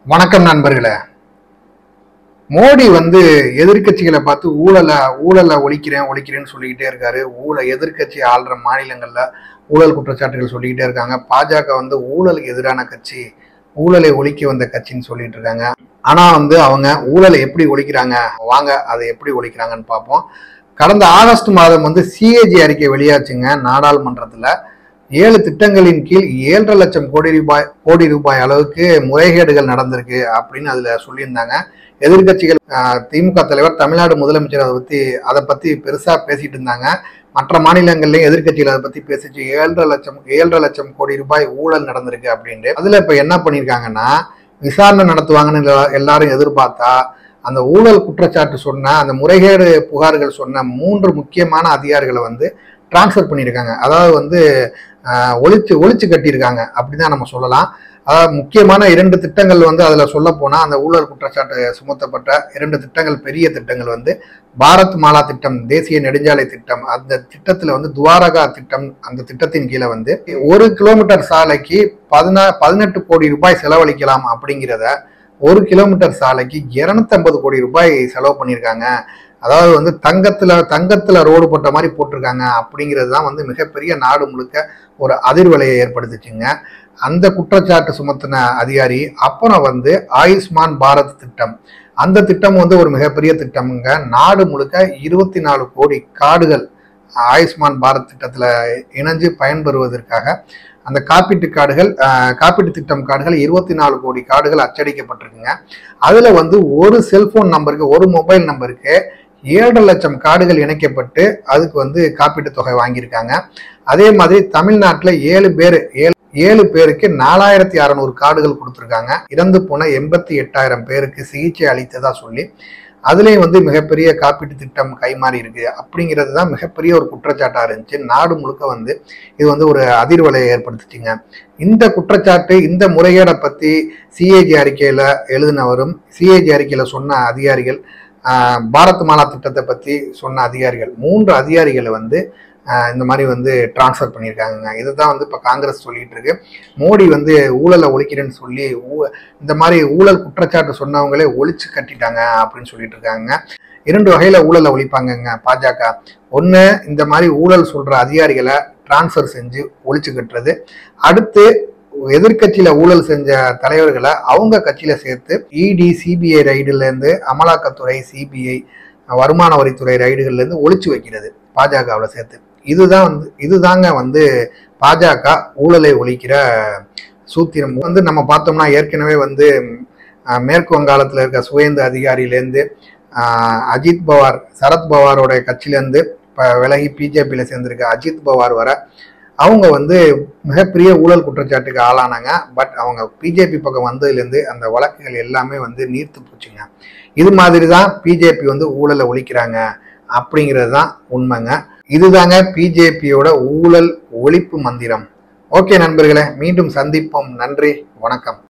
வணக்கம் நண்பர்களே மோடி வந்து எதிர்க்கட்சிகளை பார்த்து ஊழலை ஊழலை ஒழிக்கிறேன் ஒழிக்கிறேன்னு சொல்லிக்கிட்டே இருக்காரு ஊழல் எதிர்க்கட்சி ஆள்ற மாநிலங்கள்ல ஊழல் குற்றச்சாட்டுகள் சொல்லிக்கிட்டே இருக்காங்க பாஜக வந்து ஊழலுக்கு எதிரான கட்சி ஊழலை ஒழிக்க வந்த கட்சின்னு சொல்லிட்டு இருக்காங்க ஆனா வந்து அவங்க ஊழலை எப்படி ஒழிக்கிறாங்க வாங்க அதை எப்படி ஒழிக்கிறாங்கன்னு பார்ப்போம் கடந்த ஆகஸ்ட் மாதம் வந்து சிஏஜி அறிக்கை வெளியாச்சுங்க நாடாளுமன்றத்துல ஏழு திட்டங்களின் கீழ் ஏழரை லட்சம் கோடி ரூபாய் கோடி ரூபாய் அளவுக்கு முறைகேடுகள் நடந்திருக்கு அப்படின்னு அதுல சொல்லியிருந்தாங்க எதிர்க்கட்சிகள் ஆஹ், திமுக தலைவர் தமிழ்நாடு முதலமைச்சர் அதை பத்தி அதை பத்தி பெருசா பேசிட்டு இருந்தாங்க மற்ற மாநிலங்கள்லயும் எதிர்க்கட்சிகள் அதை பத்தி பேசிச்சு ஏழரை லட்சம் ஏழரை லட்சம் கோடி ரூபாய் ஊழல் நடந்திருக்கு அப்படின்ட்டு அதுல இப்ப என்ன பண்ணிருக்காங்கன்னா விசாரணை நடத்துவாங்கன்னு எல்லா- எல்லாரும் எதிர்பார்த்தா அந்த ஊழல் குற்றச்சாட்டு சொன்ன அந்த முறைகேடு புகார்கள் சொன்ன மூன்று முக்கியமான அதிகாரிகளை வந்து டிரான்ஸ்ஃபர் பண்ணியிருக்காங்க அதாவது வந்து ஆஹ், ஒழிச்சு ஒழிச்சு கட்டியிருக்காங்க அப்படிதான் நம்ம சொல்லலாம் அதாவது முக்கியமான இரண்டு திட்டங்கள் வந்து அதுல சொல்ல போனா அந்த ஊழல் குற்றச்சாட்டு சுமத்தப்பட்ட இரண்டு திட்டங்கள் பெரிய திட்டங்கள் வந்து பாரத் மாலா திட்டம் தேசிய நெடுஞ்சாலை திட்டம் அந்த திட்டத்துல வந்து துவாரகா திட்டம் அந்த திட்டத்தின் கீழே வந்து ஒரு கிலோமீட்டர் சாலைக்கு பதினா பதினெட்டு கோடி ரூபாய் செலவழிக்கலாம் அப்படிங்கிறத ஒரு கிலோமீட்டர் சாலைக்கு 250 கோடி ரூபாய் செலவு பண்ணியிருக்காங்க அதாவது வந்து தங்கத்துல தங்கத்துல ரோடு போட்ட மாதிரி போட்டிருக்காங்க அப்படிங்கிறது தான் வந்து மிகப்பெரிய நாடு முழுக்க ஒரு அதிர்வலையை ஏற்படுத்துச்சுங்க அந்த குற்றச்சாட்டு சுமத்தின அதிகாரி அப்புறம் வந்து ஆயுஷ்மான் பாரத் திட்டம் அந்த திட்டம் வந்து ஒரு மிகப்பெரிய திட்டம்ங்க நாடு முழுக்க இருபத்தி நாலு கோடி கார்டுகள் ஆயுஷ்மான் பாரத் திட்டத்துல இணைஞ்சு பயன்பெறுவதற்காக அந்த காப்பீட்டு கார்டுகள் ஆஹ், காப்பீட்டு திட்டம் கார்டுகள் இருபத்தி நாலு கோடி கார்டுகள் அச்சடிக்கப்பட்டிருக்குங்க அதுல வந்து ஒரு செல்போன் நம்பருக்கு ஒரு மொபைல் நம்பருக்கு ஏழரை லட்சம் கார்டுகள் இணைக்கப்பட்டு அதுக்கு வந்து காப்பீட்டு தொகை வாங்கியிருக்காங்க அதே மாதிரி தமிழ்நாட்டில் ஏழு பேர் ஏழு ஏழு பேருக்கு நாலாயிரத்தி அறநூறு கார்டுகள் கொடுத்துருக்காங்க இறந்து போன எண்பத்தி எட்டாயிரம் பேருக்கு சிகிச்சை அளித்ததா சொல்லி அதுலேயும் வந்து மிகப்பெரிய காப்பீட்டு திட்டம் கைமாறி இருக்கு அப்படிங்கிறது தான் மிகப்பெரிய ஒரு குற்றச்சாட்டா இருந்துச்சு நாடு முழுக்க வந்து இது வந்து ஒரு அதிர்வலையை ஏற்படுத்துச்சுங்க இந்த குற்றச்சாட்டு இந்த முறைகேடை பத்தி சிஏஜி அறிக்கையில எழுதினவரும் சிஏஜி அறிக்கையில சொன்ன அதிகாரிகள் ஆஹ், பாரத் மாலா திட்டத்தை பத்தி சொன்ன அதிகாரிகள் மூன்று அதிகாரிகளை வந்து ஆஹ், இந்த மாதிரி வந்து டிரான்ஸ்ஃபர் பண்ணியிருக்காங்க இதுதான் வந்து இப்போ காங்கிரஸ் சொல்லிட்டு இருக்கு மோடி வந்து ஊழலை ஒழிக்கிறேன்னு சொல்லி ஊ- இந்த மாதிரி ஊழல் குற்றச்சாட்டு சொன்னவங்களே ஒழிச்சு கட்டிட்டாங்க அப்படின்னு சொல்லிட்டு இருக்காங்க இரண்டு வகையில ஊழலை ஒழிப்பாங்கங்க பாஜக ஒன்று இந்த மாதிரி ஊழல் சொல்ற அதிகாரிகளை டிரான்ஸ்ஃபர் செஞ்சு ஒழிச்சு கட்டுறது அடுத்து எதிர்க்கட்சியில ஊழல் செஞ்ச தலைவர்களை அவங்க கட்சியில சேர்த்து இடி சிபிஐ ரைடுல இருந்து அமலாக்கத்துறை சிபிஐ வருமான வரித்துறை ரைடுகள்ல இருந்து ஒழிச்சு வைக்கிறது பாஜகவில் சேர்த்து இதுதான் வந்து இதுதாங்க வந்து பாஜக ஊழலை ஒழிக்கிற சூத்திரம் வந்து நம்ம பார்த்தோம்னா ஏற்கனவே வந்து அஹ், மேற்கு வங்காளத்தில் இருக்க சுவேந்து அதிகாரியிலேருந்து ஆஹ் அஜித் பவார் சரத் பவாரோட கட்சியிலேருந்து இப்போ விலகி பிஜேபியில் சேர்ந்திருக்க அஜித் பவார் வர அவங்க வந்து மிகப்பெரிய ஊழல் குற்றச்சாட்டுக்கு ஆளானாங்க பட் அவங்க பிஜேபி பக்கம் வந்ததுலேருந்து அந்த வழக்குகள் எல்லாமே வந்து நீர்த்து போச்சுங்க இது மாதிரி தான் பிஜேபி வந்து ஊழலை ஒழிக்கிறாங்க அப்படிங்கிறது தான் உண்மைங்க இதுதாங்க பிஜேபியோட ஊழல் ஒழிப்பு மந்திரம் ஓகே நண்பர்களே மீண்டும் சந்திப்போம் நன்றி வணக்கம்